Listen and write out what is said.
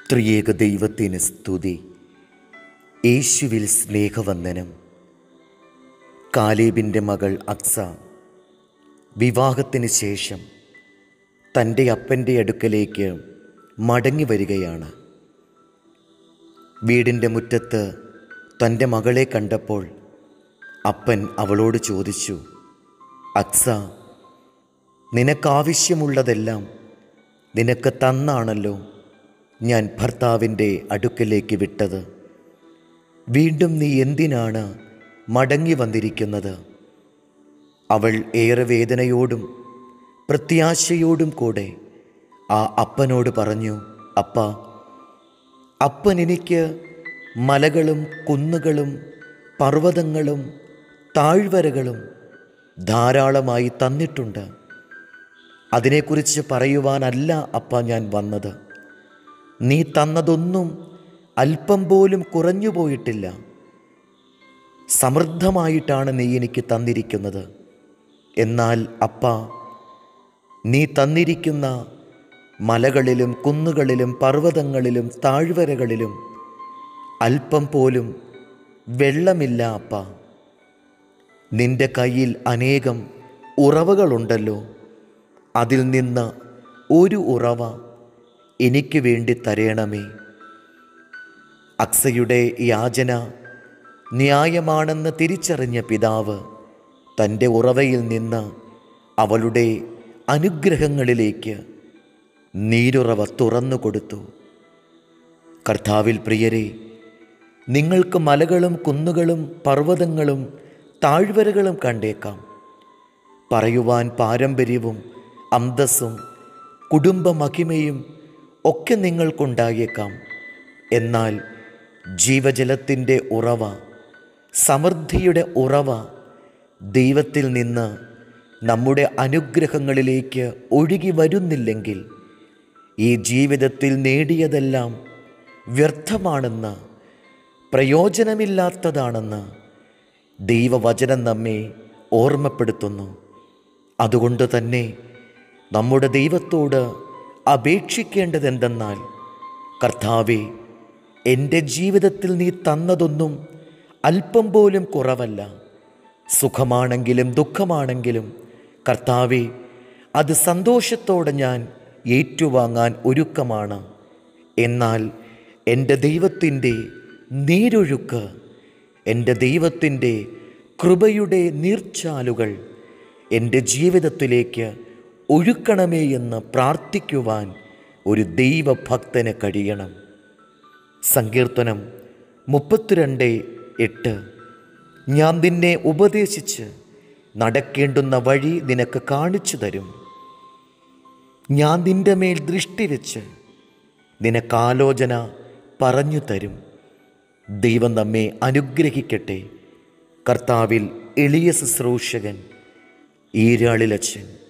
ത്രിയേക ദൈവത്തിന് സ്തുതി യേശുവിൽ സ്നേഹവന്ദനം കാലേബിൻ്റെ മകൾ അക്സ വിവാഹത്തിന് ശേഷം തൻ്റെ അപ്പൻ്റെ അടുക്കലേക്ക് മടങ്ങി വരികയാണ് വീടിൻ്റെ മുറ്റത്ത് തൻ്റെ മകളെ കണ്ടപ്പോൾ അപ്പൻ അവളോട് ചോദിച്ചു അക്സ നിനക്കാവശ്യമുള്ളതെല്ലാം നിനക്ക് തന്നാണല്ലോ ഞാൻ ഭർത്താവിൻ്റെ അടുക്കലേക്ക് വിട്ടത് വീണ്ടും നീ എന്തിനാണ് മടങ്ങി വന്നിരിക്കുന്നത് അവൾ ഏറെ വേദനയോടും പ്രത്യാശയോടും കൂടെ ആ അപ്പനോട് പറഞ്ഞു അപ്പ അപ്പൻ എനിക്ക് മലകളും കുന്നുകളും പർവ്വതങ്ങളും താഴ്വരകളും ധാരാളമായി തന്നിട്ടുണ്ട് അതിനെക്കുറിച്ച് പറയുവാനല്ല അപ്പ ഞാൻ വന്നത് നീ തന്നതൊന്നും അല്പം പോലും കുറഞ്ഞു പോയിട്ടില്ല സമൃദ്ധമായിട്ടാണ് നീ എനിക്ക് തന്നിരിക്കുന്നത് എന്നാൽ അപ്പ നീ തന്നിരിക്കുന്ന മലകളിലും കുന്നുകളിലും പർവ്വതങ്ങളിലും താഴ്വരകളിലും അല്പം പോലും വെള്ളമില്ല അപ്പ നിന്റെ കയ്യിൽ അനേകം ഉറവകളുണ്ടല്ലോ അതിൽ നിന്ന് ഒരു ഉറവ എനിക്ക് വേണ്ടി തരേണമേ അക്സയുടെ യാചന ന്യായമാണെന്ന് തിരിച്ചറിഞ്ഞ പിതാവ് തൻ്റെ ഉറവയിൽ നിന്ന് അവളുടെ അനുഗ്രഹങ്ങളിലേക്ക് നീരുറവ തുറന്നു കൊടുത്തു കർത്താവിൽ പ്രിയരെ നിങ്ങൾക്ക് മലകളും കുന്നുകളും പർവ്വതങ്ങളും താഴ്വരകളും കണ്ടേക്കാം പറയുവാൻ പാരമ്പര്യവും അന്തസ്സും കുടുംബ മഹിമയും ഒക്കെ നിങ്ങൾക്കുണ്ടായേക്കാം എന്നാൽ ജീവജലത്തിൻ്റെ ഉറവ സമൃദ്ധിയുടെ ഉറവ ദൈവത്തിൽ നിന്ന് നമ്മുടെ അനുഗ്രഹങ്ങളിലേക്ക് ഒഴുകി വരുന്നില്ലെങ്കിൽ ഈ ജീവിതത്തിൽ നേടിയതെല്ലാം വ്യർത്ഥമാണെന്ന് പ്രയോജനമില്ലാത്തതാണെന്ന് ദൈവവചനം നമ്മെ ഓർമ്മപ്പെടുത്തുന്നു അതുകൊണ്ട് തന്നെ നമ്മുടെ ദൈവത്തോട് അപേക്ഷിക്കേണ്ടതെന്തെന്നാൽ കർത്താവെ എൻ്റെ ജീവിതത്തിൽ നീ തന്നതൊന്നും അല്പം പോലും കുറവല്ല സുഖമാണെങ്കിലും ദുഃഖമാണെങ്കിലും കർത്താവെ അത് സന്തോഷത്തോടെ ഞാൻ ഏറ്റുവാങ്ങാൻ ഒരുക്കമാണ് എന്നാൽ എൻ്റെ ദൈവത്തിൻ്റെ നീരൊഴുക്ക് എൻ്റെ ദൈവത്തിൻ്റെ കൃപയുടെ നീർച്ചാലുകൾ എൻ്റെ ജീവിതത്തിലേക്ക് ഒഴുക്കണമേ എന്ന് പ്രാർത്ഥിക്കുവാൻ ഒരു ദൈവഭക്തന് കഴിയണം സങ്കീർത്തനം മുപ്പത്തിരണ്ട് എട്ട് ഞാൻ നിന്നെ ഉപദേശിച്ച് നടക്കേണ്ടുന്ന വഴി നിനക്ക് കാണിച്ചു തരും ഞാൻ നിന്റെ മേൽ ദൃഷ്ടി വെച്ച് നിനക്കാലോചന പറഞ്ഞു തരും ദൈവം നമ്മെ അനുഗ്രഹിക്കട്ടെ കർത്താവിൽ എളിയ ശുശ്രൂഷകൻ ഈരാളിലച്ചൻ